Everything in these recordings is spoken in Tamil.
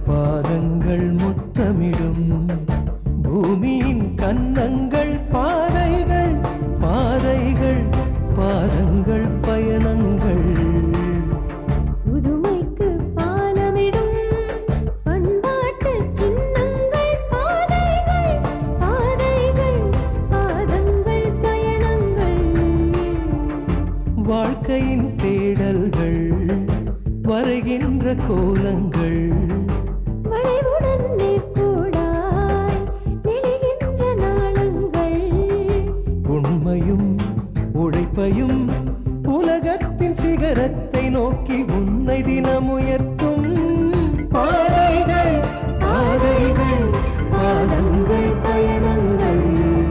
பாதங்கள் முத்தமிடும் பூமியின் கன்னங்கள் பாதைகள் பாதைகள் பாதங்கள் பயணங்கள் புதுமைக்கு பாலமிடும் பண்பாட்டு சின்னங்கள் பாதைகள் பாதைகள் பாதங்கள் பயணங்கள் வாழ்க்கையின் தேடல்கள் வரைகின்ற கோலங்கள் வளைவுடன் நேர்கோடாய் நெளிகின்ற நாளங்கள் உண்மையும் உழைப்பையும் உலகத்தின் சிகரத்தை நோக்கி உன்னை தினம் உயர்த்தும் பாதைகள் பாதைகள் பாதங்கள் பயணங்கள்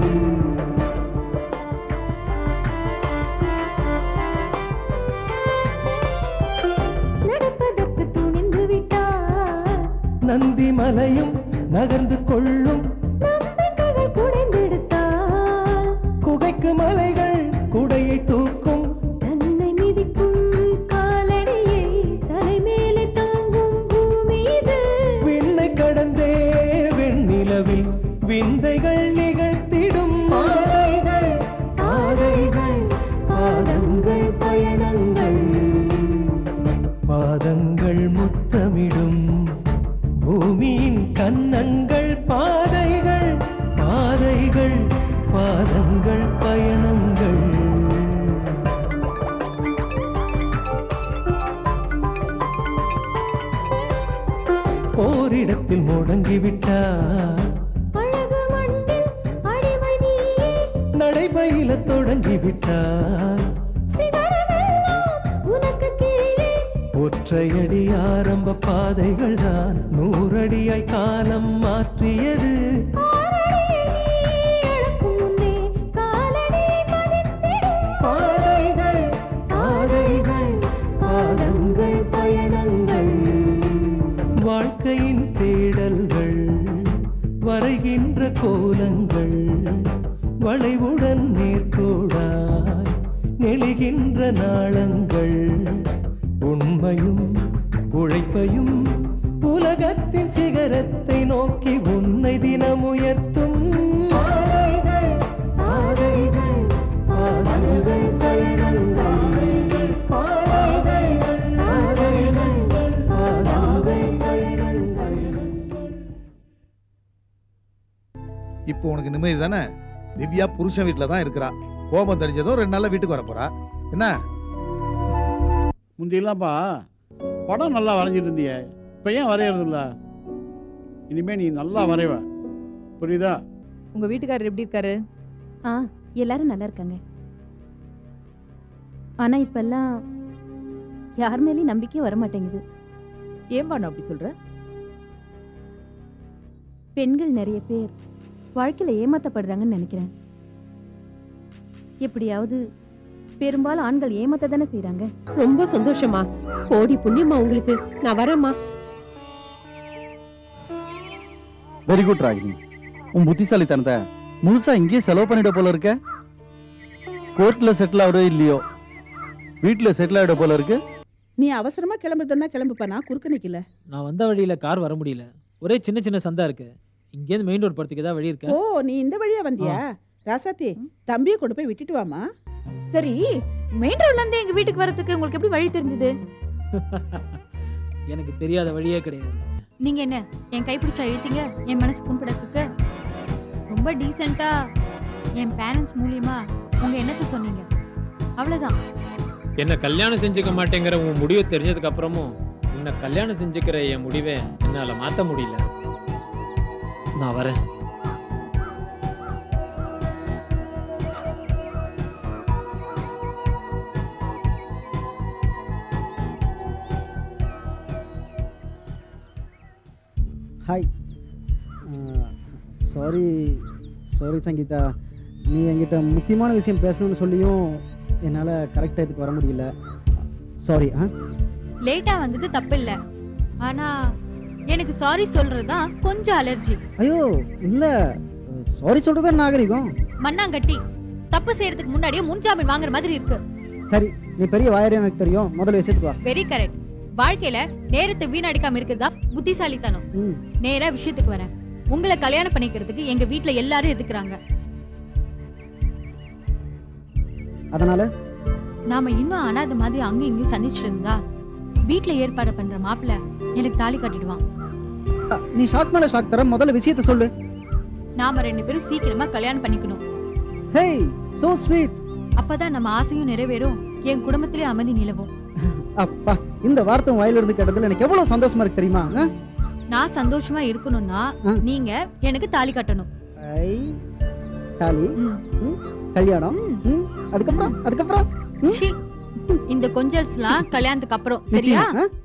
நடப்பதற்கு துணிந்து விட்டார் நந்தி மலையும் நகர்ந்து கொள்ளும் நம்பிக்கைகள் குடைந்தெடுத்தார் குகைக்கு மலைகள் குடையை தூக்கும் தன்னை மிதிக்கும் காலடியை தலைமேலே தாங்கும் பூமி இது விண்ணை கடந்தே வெண்ணிலவில் விந்தைகள் நிகழ்த்திடும் பாதைகள் பாதைகள் பாதங்கள் பயணங்கள் பாதங்கள் முத்தமிடும் பூமியின் கன்னங்கள் பாதைகள் பாதைகள் பாதங்கள் பயணங்கள் ஓரிடத்தில் முடங்கிவிட்டார் அழகு மண்ணில் அடிமை நீயே நடைபயில தொடங்கிவிட்டார் சிகரமெல்லாம் உனக்கு கீழே ஒற்றையடி ஆரம்ப பாதைகள் தான் நூறடியாய் காலம் மாற்றியது ஆறடியை நீ அளக்கும் முன்னே காலடி பதித்திடும் பாதைகள் பாதைகள் பாதங்கள் பயணங்கள் வாழ்க்கையின் தேடல்கள் வரைகின்ற கோலங்கள் வளைவுடன் நேர்கோடாய் நெளிகின்ற நாளங்கள் உண்மையும் உழைப்பையும் உலகத்தின் சிகரத்தை நோக்கி உன்னை தினம் உயர்த்தும் பாதைகள் பாதைகள் பாதங்கள் பயணங்கள் பாதைகள் பாதைகள் பாதங்கள் பயணங்கள் இப்போ உனக்கு நிம்மதி தானே திவ்யா புருஷன் வீட்டில் தான் இருக்கிறா கோபம் தெரிஞ்சதும் ரெண்டு நாள்ல வீட்டுக்கு வர போறா என்ன முந்தியெல்லாம்ப்பா படம் நல்லா வரைஞ்சிட்டு இருந்தியே இப்போ ஏன் வரையறது இல்ல இனிமே நீ நல்லா வரைவ புரியுதா உங்க வீட்டுக்காரர் எப்படி இருக்காரு ஆ எல்லாரும் நல்லா இருக்காங்க ஆனா இப்பெல்லாம் யார் மேலேயும் நம்பிக்கையே வர மாட்டேங்குது ஏன்பா நான் அப்படி சொல்ற பெண்கள் நிறைய பேர் வாழ்க்கையில ஏமாத்தப்படுறாங்கன்னு நினைக்கிறேன் எப்படியாவது பெரும்பாலும் ஆண்கள் ஏமாத்த தானே செய்றாங்க ரொம்ப சந்தோஷமா கோடி புண்ணியமா உங்களுக்கு நான் வரேம்மா வெரி குட் ராகினி உன் புத்திசாலித்தனத்தை முழுசா இங்கேயே செலவு பண்ணிட போல இருக்க கோர்ட்ல செட்டில் ஆகுறோ இல்லையோ வீட்டுல செட்டில் ஆகிட போல இருக்கு நீ அவசரமா கிளம்புறதுன்னா கிளம்புப்பா நான் குறுக்க நிக்கல நான் வந்த வழியில கார் வர முடியல ஒரே சின்ன சின்ன சந்தா இருக்கு இங்கேருந்து மெயின் ரோட் போறதுக்கு ஏதாவது வழி இருக்கா ஓ நீ இந்த வழியா வந்தியா ராசாத்தி தம்பியை கொண்டு போய் விட்டுட்டு வாமா சரி மெயின் ரோட்ல இருந்து எங்க வீட்டுக்கு வரதுக்கு உங்களுக்கு எப்படி வழி தெரிஞ்சது எனக்கு தெரியாத வழியே கிடையாது நீங்க என்ன என் கைப்பிடிச்சா இழுத்தீங்க என் மனசு புண்படத்துக்கு ரொம்ப டீசெண்டா என் பேரண்ட்ஸ் மூலியமா உங்க எண்ணத்தை சொன்னீங்க அவ்வளவுதான் என்ன கல்யாணம் செஞ்சுக்க மாட்டேங்கிற உன் முடிவு தெரிஞ்சதுக்கு அப்புறமும் உன்னை கல்யாணம் செஞ்சுக்கிற என் முடிவை என்னால மாத்த முடியல நான் வரேன் ஹாய் சாரி சாரி சங்கீதா நீ என்கிட்ட முக்கியமான விஷயம் பேசணும்னு சொல்லியும் என்னால் கரெக்டாக இதுக்கு வர முடியல சாரி ஆ லேட்டா வந்தது தப்பு இல்ல ஆனா எனக்கு சாரி சொல்றதுதான் கொஞ்சம் அலர்ஜி ஐயோ இல்லை சாரி சொல்கிறதா நாகரிகம் மண்ணாங்கட்டி தப்பு செய்யறதுக்கு முன்னாடியே முன்ஜாமீன் வாங்குற மாதிரி இருக்கு சரி நீ பெரிய வாயரே எனக்கு தெரியும் முதல்ல விஷயத்துக்கு வா வெரி கரெக்ட் வாழ்க்கையில நேரத்தை வீணடிக்காம இருக்குதா புத்திசாலித்தனம் ம் நேரா விஷயத்துக்கு வரேன் உங்களை கல்யாணம் பண்ணிக்கிறதுக்கு எங்க வீட்ல எல்லாரும் எதுக்குறாங்க அதனால நாம இன்னும் அனாதை மாதிரி அங்கேயும் இங்கேயும் சந்திச்சுட்டு இருந்தா வீட்ல ஏற்பாடு பண்ற மாப்பிள்ள எனக்கு தாலி கட்டிடுவான் அ, நீ ஷாக் மேல ஷாக் தர முதல்ல விஷயத்த சொல்லு நாம ரெண்டு பேரும் சீக்கிரமா கல்யாணம் பண்ணிக்கணும் ஹேய் சோ ஸ்வீட் அப்பதான் நம்ம ஆசையும் நிறைவேறும் என் குடும்பத்திலே அமைதி நிலவும் அப்பா இந்த வார்த்தை உன் வாயில இருந்து கேட்டதுல எனக்கு எவ்வளவு சந்தோஷமா இருக்கு தெரியுமா ஆ? நான் சந்தோஷமா இருக்கணும்னா ஆ. நீங்க எனக்கு தாலி கட்டணும் ஐ தாலி ம். ம், கல்யாணம் ம். ம், அதுக்கப்புறம் அதுக்கப்புறம் ம். ஷீ. இந்த கொஞ்சல்ஸ்லாம் கல்யாணத்துக்கு அப்புறம் சரியா நிச்சயமா, ஆ?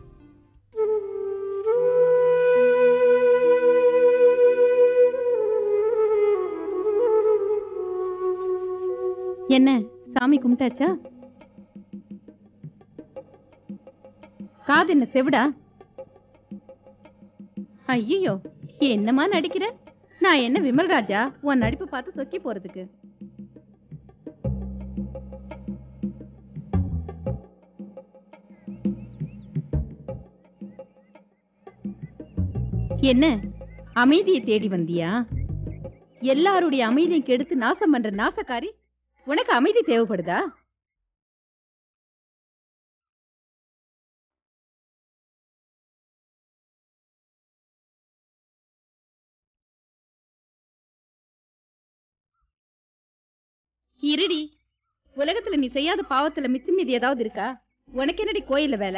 என்ன சாமி கும்பிட்டாச்சா காது என்ன செவிடா ஐயோ என்னமா நடிக்கிற நான் என்ன விமல் ராஜா உன் நடிப்பு பார்த்து சொக்கி போறதுக்கு என்ன அமைதியை தேடி வந்தியா எல்லாருடைய அமைதியை கெடுத்து நாசம் பண்ற நாசக்காரி உனக்கு அமைதி தேவைப்படுதா இருடி உலகத்துல நீ செய்யாத பாவத்துல மிச்சம் மீதி ஏதாவது இருக்கா உனக்கு என்னடி கோயில்ல வேலை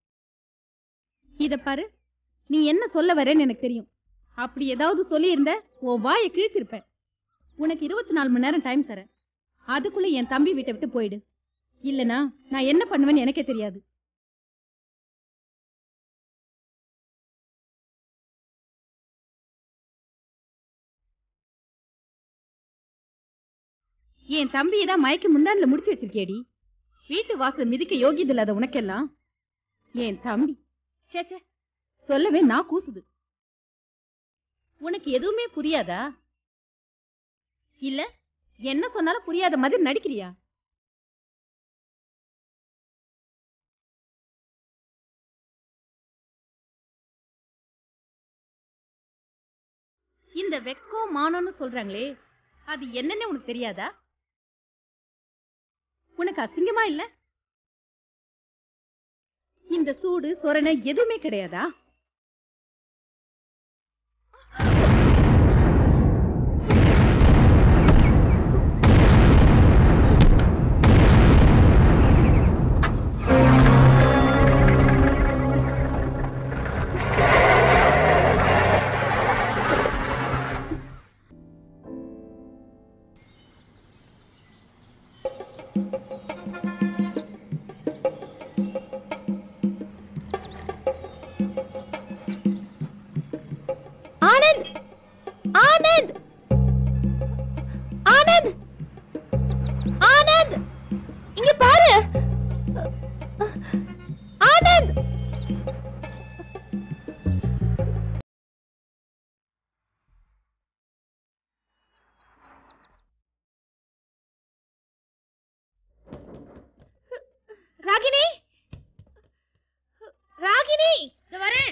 இத பாரு நீ என்ன சொல்ல வரேன்னு எனக்கு தெரியும் அப்படி ஏதாவது சொல்லியிருந்த உன் வாயை கிழிச்சிருப்பேன் உனக்கு இருபத்தி நாலு மணி நேரம் டைம் தரேன் அதுக்குள்ள என் தம்பி வீட்டை விட்டு போயிடு இல்லனா நான் என்ன பண்ணுவேன்னு எனக்கே தெரியாது என் தம்பியை தான் மயக்கி முந்தானில முடிச்சு வச்சிருக்கேடி வீட்டு வாசல் மிதிக்க யோகியது இல்லாத உனக்கெல்லாம் என் தம்பி ச்சே ச்சே சொல்லவே நான் கூசுது உனக்கு எதுவுமே புரியாதா இல்ல என்ன சொன்னாலும் புரியாத மாதிரி நடிக்கிறியா இந்த வெக்கம் மானம்னு சொல்றாங்களே அது என்னன்னு உனக்கு தெரியாதா உனக்கு அசிங்கமா இல்ல இந்த சூடு சொரணை எதுவுமே கிடையாதா ஆனந்த் ஆனந்த் ஆனந்த் ஆனந்த் இங்க பாரு ஆனந்த் ராகினி ராகினி வரேன்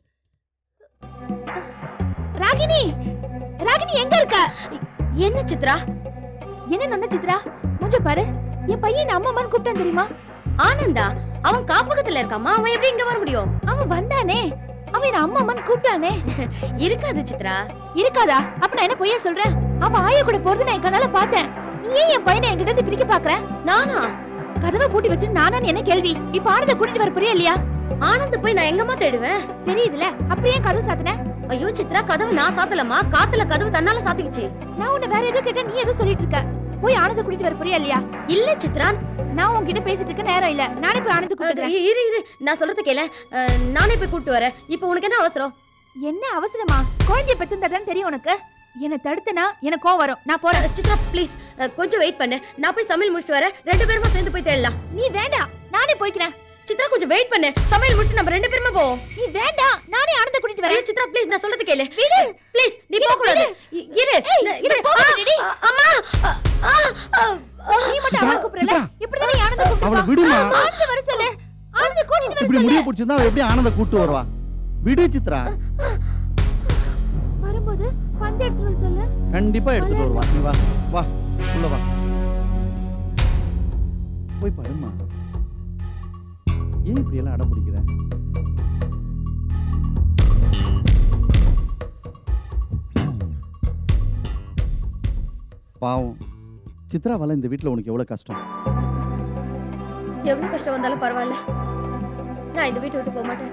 ராகினி ராகினி எங்க இருக்க என்ன சித்ரா என்ன நன்ன சித்ரா மூஞ்ச பாரு என் பையன் அம்மா அம்மான்னு கூப்பிட்டான் தெரியுமா ஆனந்தா அவன் காப்பகத்துல இருக்காமா அவன் எப்படி இங்க வர முடியும் அவன் வந்தானே அவன் என்ன அம்மா அம்மான்னு கூப்பிட்டானே இருக்காது சித்ரா இருக்காதா அப்ப நான் என்ன பொய்யா சொல்றேன் அவன் ஆயா கூட போறது நான் என் கண்ணால பார்த்தேன் நீ ஏன் என் பையனை என்கிட்ட இருந்து பிரிக்க பாக்குற நானா கதவை பூட்டி வச்சு நானா என்ன கேள்வி இப்ப ஆனந்த கூட்டிட்டு வர புரியா இல்லையா ஆனந்த போய் நான் எங்கம்மா தேடுவேன் தெரியுதுல அப்படியே கதவு சாத்தின ஐயோ சித்ரா கதவு நான் சாத்தலமா காத்துல கதவு தன்னால சாத்திக்கிச்சு நான் உன்னை வேற எதுவும் கேட்ட நீ எதுவும் சொல்லிட்டு இருக்க போய் ஆனந்த கூட்டிட்டு வர புரியா இல்லையா இல்ல சித்ரா நான் உன்கிட்ட பேசிட்டு இருக்க நேரம் இல்ல நானே போய் ஆனந்த கூட்டிட்டு இரு இரு நான் சொல்றது கேள நானே போய் கூட்டிட்டு வரேன் இப்போ உனக்கு என்ன அவசரம் என்ன அவசரமா குழந்தைய பெத்திருந்தா தெரியும் உனக்கு என்ன தடுத்தனா எனக்கு கோவம் வரும் நான் போறேன் சித்ரா ப்ளீஸ் கொஞ்சம் வெயிட் பண்ணு நான் போய் சமையல் முடிச்சிட்டு வரேன் ரெண்டு பேருமா சேர்ந்து போய் தேடலாம் நீ வேண்டாம் நானே போய்க்கிறேன் சித்ரா கொஞ்சம் வெயிட் பண்ணு சமையல் முடிச்சு நம்ம ரெண்டு பேருமே போவோம் நீ வேண்டாம் நானே ஆனந்த கூட்டிட்டு வரேன் சித்ரா ப்ளீஸ் நான் சொல்றது கேளு விடு ப்ளீஸ் நீ போக கூடாது இ- இரு நான் இரு ஆ, அம்மா ஆ, ஆ, ஆ, நீ மட்டும் அவளை கூப்பிடல இப்படி தானே ஆனந்த அவளை விடுமா. ஆனந்த வர சொல்லு ஆனந்த கூட்டிட்டு வர இப்படி சொல்லு. முடிய பிடிச்சிருந்தா அவ எப்படி ஆனந்த கூட்டு வருவா விடு சித்ரா வரும்போது பந்து எடுத்துட்டு வர சொல்லு கண்டிப்பா எடுத்துட்டு வருவா நீ வா வா உள்ள வா போய் பாருமா ஏன் இப்படி எல்லாம் அடம் பிடிக்கிற பாவம் சித்ராவால இந்த வீட்ல உனக்கு எவ்வளவு கஷ்டம் எவ்வளவு கஷ்டம் வந்தாலும் பரவாயில்ல நான் இந்த வீட்டை விட்டு போக மாட்டேன்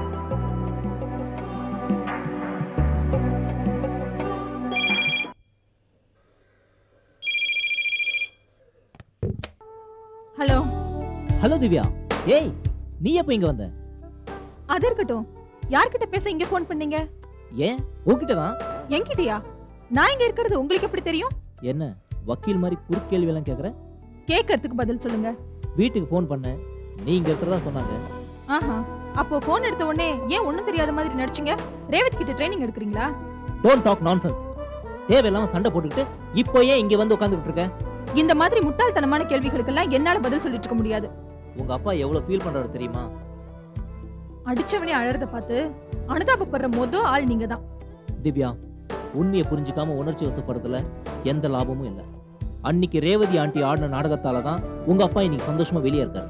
ஹலோ ஹலோ திவ்யா ஏய் நீ எப்போ இங்க வந்த அது இருக்கட்டும் யார்கிட்ட பேச இங்க ஃபோன் பண்ணீங்க ஏன் உன்கிட்ட தான் என்கிட்டயா நான் இங்க இருக்கிறது உங்களுக்கு எப்படி தெரியும் என்ன வக்கீல் மாதிரி குறுக்கேள்வி எல்லாம் கேக்குற கேட்கறதுக்கு பதில் சொல்லுங்க வீட்டுக்கு ஃபோன் பண்ண நீ இங்க இருக்கிறதா சொன்னாங்க ஆஹா அப்போ ஃபோன் எடுத்த உடனே ஏன் ஒண்ணும் தெரியாத மாதிரி நடிச்சீங்க ரேவத் கிட்ட ட்ரைனிங் எடுக்கிறீங்களா டோன்ட் டாக் நான்சென்ஸ் தேவையில்லாம சண்டை போட்டுக்கிட்டு இப்போ ஏன் இங்க வந்து உட்காந்துக்கிட்டு இருக்க இந்த மாதிரி முட்டாள்தனமான கேள்விகளுக்கெல்லாம் என்னால பதில் சொல்லிட்டு இருக்க முடியாது உங்க அப்பா எவ்வளவு ஃபீல் பண்றாரு தெரியுமா அடிச்சவனே அழறத பார்த்து அனுதாபப்படுற மொத ஆள் நீங்க தான் திவ்யா உண்மையை புரிஞ்சுக்காம உணர்ச்சி வசப்படுறதுல எந்த லாபமும் இல்லை அன்னைக்கு ரேவதி ஆண்டி ஆடின நாடகத்தால தான் உங்க அப்பா இன்னைக்கு சந்தோஷமா வெளியே இருக்காரு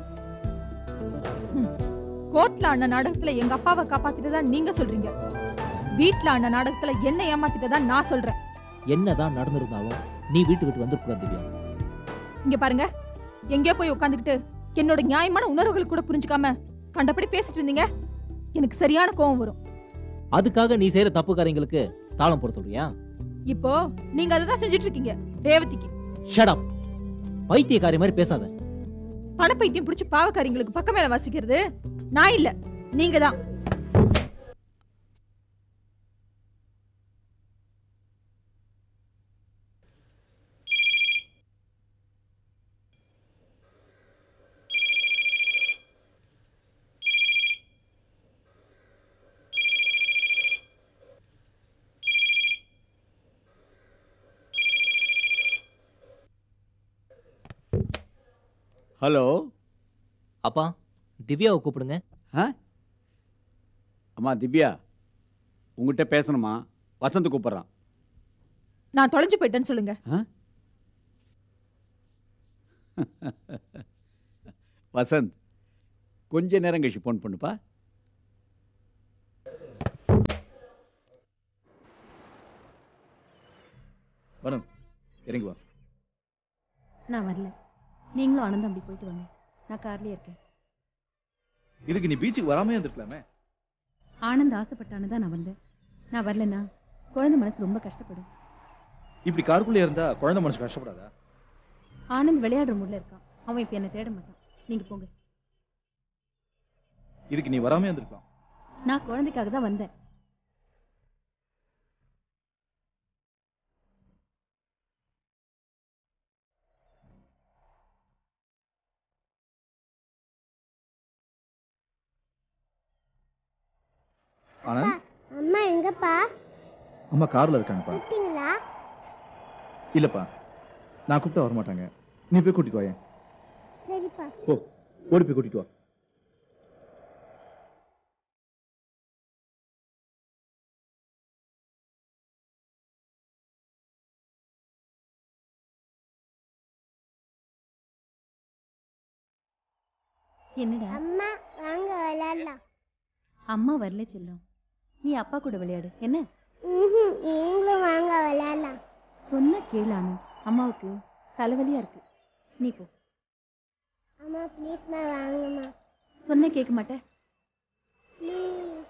கோர்ட்ல ஆன நாடகத்துல எங்க அப்பாவை காப்பாத்திட்டதா நீங்க சொல்றீங்க வீட்ல ஆன நாடகத்துல என்ன ஏமாத்திட்டதா நான் சொல்றேன் என்னதான் நடந்திருந்தாலும் நீ வீட்டு விட்டு வந்துருக்கூடாது திவ்யா இங்க பாருங்க எங்கேயோ போய் உட்காந்துக்கிட்டு என்னோட நியாயமான உணர்வுகள் கூட புரிஞ்சுக்காம கண்டபடி பேசிட்டு இருந்தீங்க எனக்கு சரியான கோவம் வரும் அதுக்காக நீ செய்யற தப்பு காரியங்களுக்கு தாளம் போட சொல்றியா இப்போ நீங்க அதை தான் செஞ்சுட்டு இருக்கீங்க ரேவதிக்கு ஷட் பைத்தியக்காரி மாதிரி பேசாத பணப்பைத்தியம் பிடிச்சி பாவக்காரிங்களுக்கு பக்கம் மேல வாசிக்கிறது நான் இல்ல நீங்க தான் ஹலோ அப்பா திவ்யாவை கூப்பிடுங்க ஆ அம்மா திவ்யா உங்ககிட்ட பேசணுமா வசந்த் கூப்பிட்றான் நான் தொலைஞ்சு போயிட்டேன்னு சொல்லுங்க வசந்த் கொஞ்ச நேரம் கழிச்சு ஃபோன் பண்ணுப்பா வரும் இறங்கி வா நான் வரல நீங்களும் ஆனந்தம் அப்படி போயிட்டு வாங்க நான் கார்லயே இருக்கேன் இதுக்கு நீ பீச்சுக்கு வராமே இருந்திருக்கலாமே ஆனந்த் ஆசைப்பட்டானு தான் நான் வந்தேன் நான் வரலன்னா குழந்தை மனசு ரொம்ப கஷ்டப்படும் இப்படி காருக்குள்ளே இருந்தா குழந்தை மனசு கஷ்டப்படாதா ஆனந்த் விளையாடுற மூட்ல இருக்கான் அவன் இப்ப என்ன தேட மாட்டான் நீங்க போங்க இதுக்கு நீ வராமே இருந்திருக்கலாம் நான் குழந்தைக்காக தான் வந்தேன் ஆனந்த் அம்மா எங்கப்பா அம்மா கார்ல இருக்காங்கப்பா கூப்பிட்டீங்களா இல்லப்பா நான் கூப்பிட்டா வர மாட்டாங்க நீ போய் கூட்டிட்டு வாயேன் சரிப்பா போ ஓடி போய் கூட்டிட்டு வா என்னடா அம்மா வாங்க விளையாடலாம் அம்மா வரல செல்லம் நீ அப்பா கூட விளையாடு என்ன ம்ஹும், நீங்களும் வாங்க விளையாடலாம் சொன்ன கேளு ஆனந்த் அம்மாவுக்கு தலைவலியா இருக்கு நீ போ அம்மா ப்ளீஸ்மா வாங்கம்மா சொன்ன கேட்க மாட்டேன் ப்ளீஸ்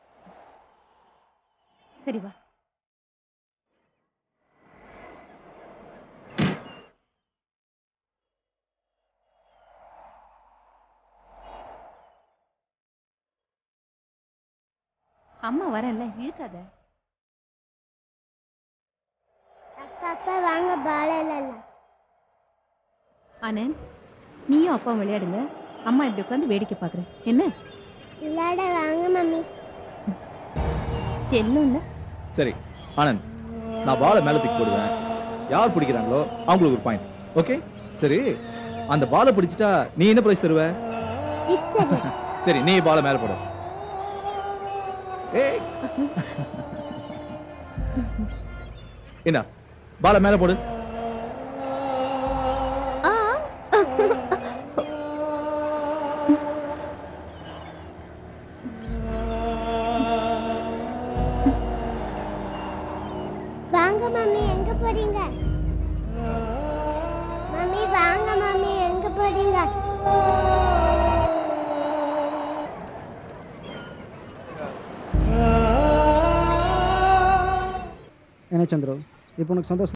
சரி வா அம்மா வரல இழுக்காத அப்பா அப்பா வாங்க பால் விளையாடலாம் ஆனந்த் நீயும் அப்பாவும் விளையாடுங்க அம்மா இப்படி உட்காந்து வேடிக்கை பார்க்குறேன் என்ன விளையாட வாங்க மம்மி செல்லம் இல்ல சரி ஆனந்த் நான் பாலை மேல தூக்கி போடுவேன் யார் பிடிக்கிறாங்களோ அவங்களுக்கு ஒரு பாயிண்ட் ஓகே சரி அந்த பாலை பிடிச்சிட்டா நீ என்ன பிரைஸ் தருவ விசிறி சரி நீ பால மேல போடு ஏய் என்ன பால மேல போடு வாங்க மம்மி எங்க போறீங்க மம்மி வாங்க மம்மி எங்க போறீங்க என்ன சந்திரு இப்போ உனக்கு சந்தோஷம்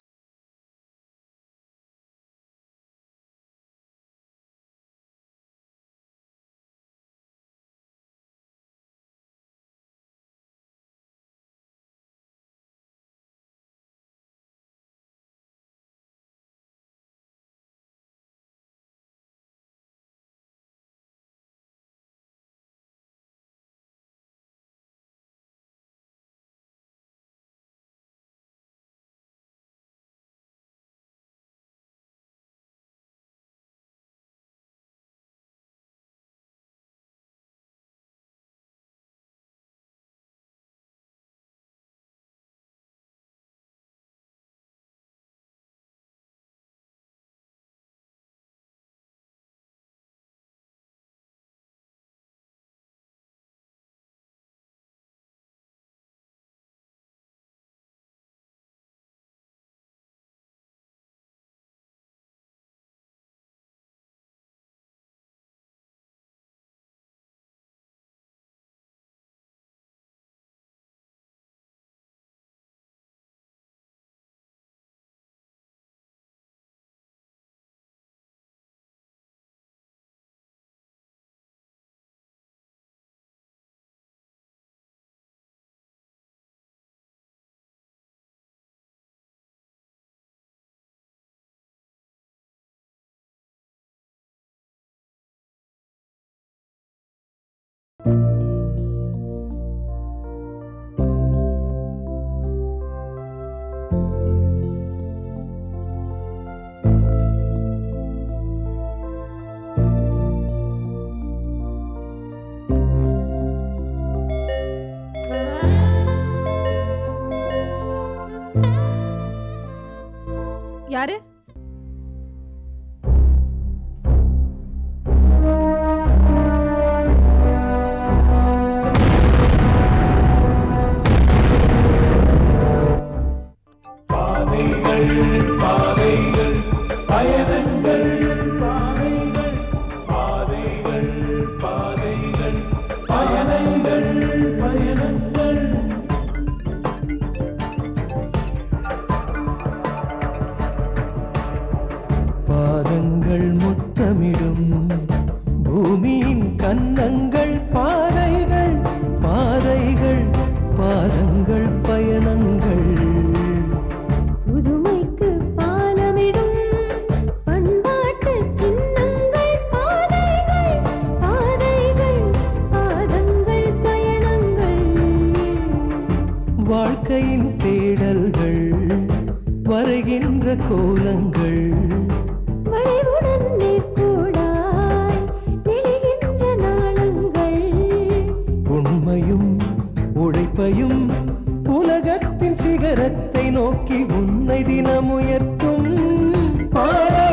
யாரு பாதைகள் பாதைகள் பயணங்கள் பாதைகள் பாதைகள் பாதைகள் பயணங்கள் பயணங்கள் பாதங்கள் முத்தமிடும் பூமியின் கன்னங்கள் பாதைகள் பாதைகள் பாதங்கள் பயணங்கள் புதுமைக்கு பாலமிடும் பண்பாட்டு சின்னங்கள் பாதைகள் பாதைகள் பாதங்கள் பயணங்கள் வாழ்க்கையின் தேடல்கள் வரைகின்ற கோலங்கள் வளைவுடன் நேர்கோடாய் நெளிகின்ற நாளங்கள் உண்மையும் உழைப்பையும் உலகத்தின் சிகரத்தை நோக்கி உன்னை தினம் உயர்த்தும் பாதை